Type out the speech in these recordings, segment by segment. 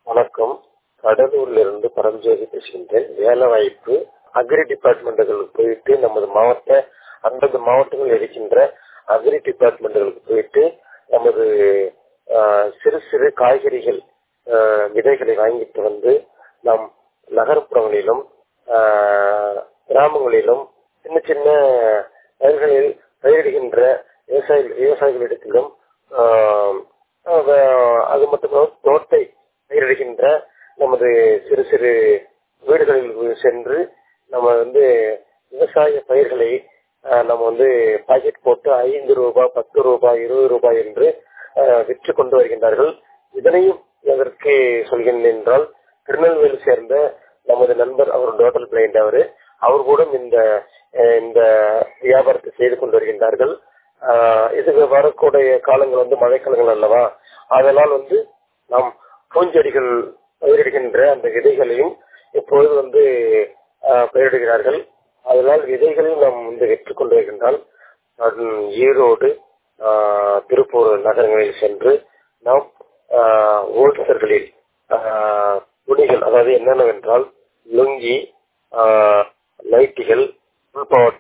வணக்கம் கடலூர்ல இருந்து பரஞ்சோதி பேசுகின்றேன் வேலை வாய்ப்பு அக்ரி டிபார்ட்மெண்ட்டுகளுக்கு போயிட்டு நமது மாவட்ட அந்தந்த மாவட்டங்களில் இருக்கின்ற அக்ரி டிபார்ட்மெண்ட்டுகளுக்கு போயிட்டு நமது ஆஹ், சிறு சிறு காய்கறிகள் ஆஹ், விதைகளை வாங்கிட்டு வந்து நாம் நகர்ப்புறங்களிலும் ஆஹ், கிராமங்களிலும் சின்ன சின்ன பயிர்களில் பயிரிடுகின்ற விவசாய விவசாயிகளிடத்திலும் ஆஹ், ஆஹ், அது மட்டுமல்ல தோட்டை பயிரிடுகின்ற நமது சிறு சிறு வீடுகளில் சென்று நம்ம வந்து விவசாய பயிர்களை ஆஹ், நம்ம வந்து பாக்கெட் போட்டு ஐந்து ரூபாய் பத்து ரூபாய் இருபது ரூபாய் என்று ஆஹ், விற்று கொண்டு வருகின்றார்கள் இதனையும் எதற்கு சொல்கிறேன் என்றால் திருநெல்வேலி சேர்ந்த நமது நண்பர் அவர் டோட்டல் பிளைண்ட் அவரு அவர் கூட இந்த அஹ், இந்த வியாபாரத்தை செய்து கொண்டு வருகின்றார்கள் ஆஹ், இது வரக்கூடிய காலங்கள் வந்து மழைக்காலங்கள் அல்லவா அதனால் வந்து நாம் பூஞ்செடிகள் பயிரிடுகின்ற அந்த விதைகளையும் இப்பொழுது வந்து ஆஹ், பயிரிடுகிறார்கள் அதனால் விதைகளையும் நாம் வந்து விற்றுக் கொண்டு வருகின்றால் ஹம், ஈரோடு ஆஹ், திருப்பூர் நகரங்களில் சென்று நாம் ஹோல்சேல்களில் துணிகள் அதாவது என்னென்னவென்றால் லுங்கி ஆஹ், நைட்டிகள் ஃபுல்பவர்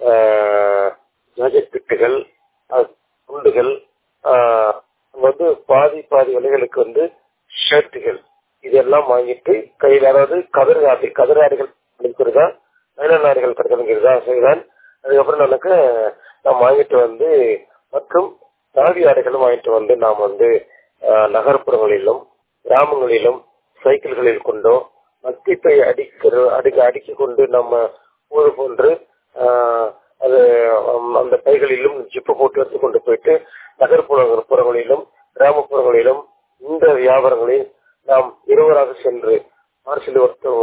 ஜாக்கெட் பிட்டுகள் அஹ், துண்டுகள் ஆஹ், அங்க வந்து பாதி பாதி விலைகளுக்கு வந்து ஷர்ட்டுகள் இதெல்லாம் வாங்கிட்டு கையில் அதாவது கதர் ஆடை கதர் ஆடைகள் கிடைக்கிறதா நைலன் ஆடைகள் கிடைக்கிறதா செய்தான் அதுக்கப்புறம் நமக்கு நாம் வாங்கிட்டு வந்து மற்றும் தாவி ஆடைகளும் வாங்கிட்டு வந்து நாம் வந்து ஆஹ், நகர்ப்புறங்களிலும் கிராமங்களிலும் சைக்கிள்களில் கொண்டோ மத்திப்பை அடிக்கிற அடிக்க அடுக்கி கொண்டு நம்ம ஊது போன்று ஆஹ், அது ஹம், அந்த பைகளிலும் ஜிப்பு போட்டு எடுத்து கொண்டு போயிட்டு நகர்ப்புற புறங்களிலும் கிராமப்புறங்களிலும் இந்த வியாபாரங்களில் நாம் இருவராக சென்று பார்சல் ஒருத்தர்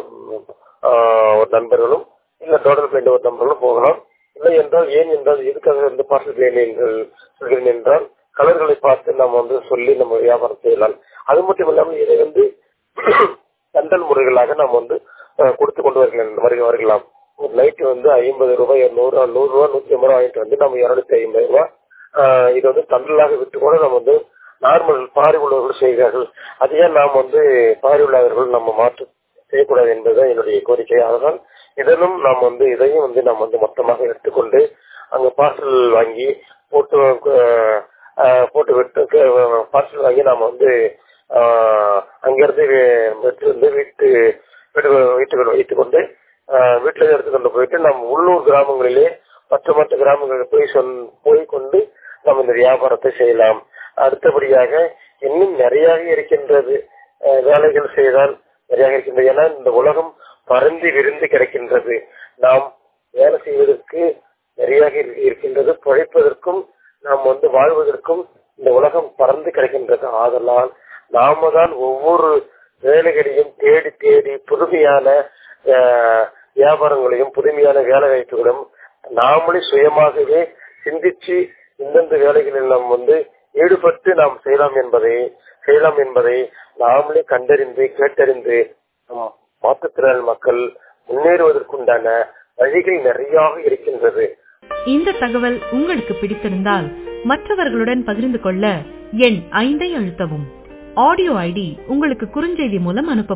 ஆஹ், ஒரு நண்பர்களும் இல்ல டோட்டல் பிளைண்ட் ஒரு நண்பர்களும் போகலாம் இல்லை என்றால் ஏன் என்றால் எதுக்காக இந்த பார்சல் பிளைண்ட் என்று சொல்கிறேன் என்றால் கலர்களை பார்த்து நாம் வந்து சொல்லி நம்ம வியாபாரம் செய்யலாம் அது மட்டும் இல்லாமல் இதை வந்து தண்டல் முறைகளாக நாம் வந்து அஹ், கொடுத்து கொண்டு வருகிறோம் வருக வரலாம் ஒரு நைட்டு வந்து ஐம்பது ரூபாய் நூறு நூறு ரூபாய் நூத்தி ஐம்பது ரூபாய் வாங்கிட்டு வந்து நம்ம இருநூத்தி ஐம்பது ரூபாய் ஆஹ், இது வந்து தண்டலாக விட்டு கூட நம்ம வந்து நார்மல் பாரி உள்ளவர்கள் செய்கிறார்கள் அதையே நாம் வந்து பாரி உள்ளவர்கள் நம்ம மாற்று செய்யக்கூடாது என்பதுதான் என்னுடைய கோரிக்கை அதனால் இதனும் நாம் வந்து இதையும் வந்து நாம் வந்து மொத்தமாக எடுத்துக்கொண்டு அங்க பார்சல் வாங்கி போட்டு அஹ், ஆஹ், போட்டு விட்டு பார்சல் வாங்கி நாம வந்து ஆஹ், அங்கிருந்து எடுத்து வந்து வீட்டு வீட்டு வீட்டுக்குள் வைத்துக் கொண்டு ஆஹ், வீட்டுல எடுத்து கொண்டு போயிட்டு நம்ம உள்ளூர் கிராமங்களிலே மற்ற மற்ற கிராமங்களுக்கு போய் சொல் போய் கொண்டு நம்ம இந்த வியாபாரத்தை செய்யலாம் அடுத்தபடியாக இன்னும் நிறைய இருக்கின்றது ஆஹ், வேலைகள் செய்தால் நிறைய இருக்கின்றது ஏன்னா இந்த உலகம் பறந்து விரிந்து கிடக்கின்றது நாம் வேலை செய்வதற்கு நிறைய இருக்கின்றது பிழைப்பதற்கும் நாம் வந்து வாழ்வதற்கும் இந்த உலகம் பறந்து கிடக்கின்றது ஆதலால் நாம தான் ஒவ்வொரு வேலைகளையும் தேடி தேடி புதுமையான ஆஹ், வியாபாரங்களையும் புதுமையான வேலை வாய்ப்புகளும் நாமளே சுயமாகவே சிந்திச்சு இந்தந்த வேலைகளில் நாம் வந்து ஈடுபட்டு நாம் செய்யலாம் என்பதை செய்யலாம் என்பதை நாமளே கண்டறிந்து கேட்டறிந்து நம் மாற்றுத்திறன் மக்கள் முன்னேறுவதற்குண்டான வழிகள் நிறையாக இருக்கின்றது இந்த தகவல் உங்களுக்கு பிடித்திருந்தால் மற்றவர்களுடன் பகிர்ந்து கொள்ள எண் ஐந்தை அழுத்தவும் ஆடியோ ஐடி உங்களுக்கு குறுஞ்செய்தி மூலம் அனுப்ப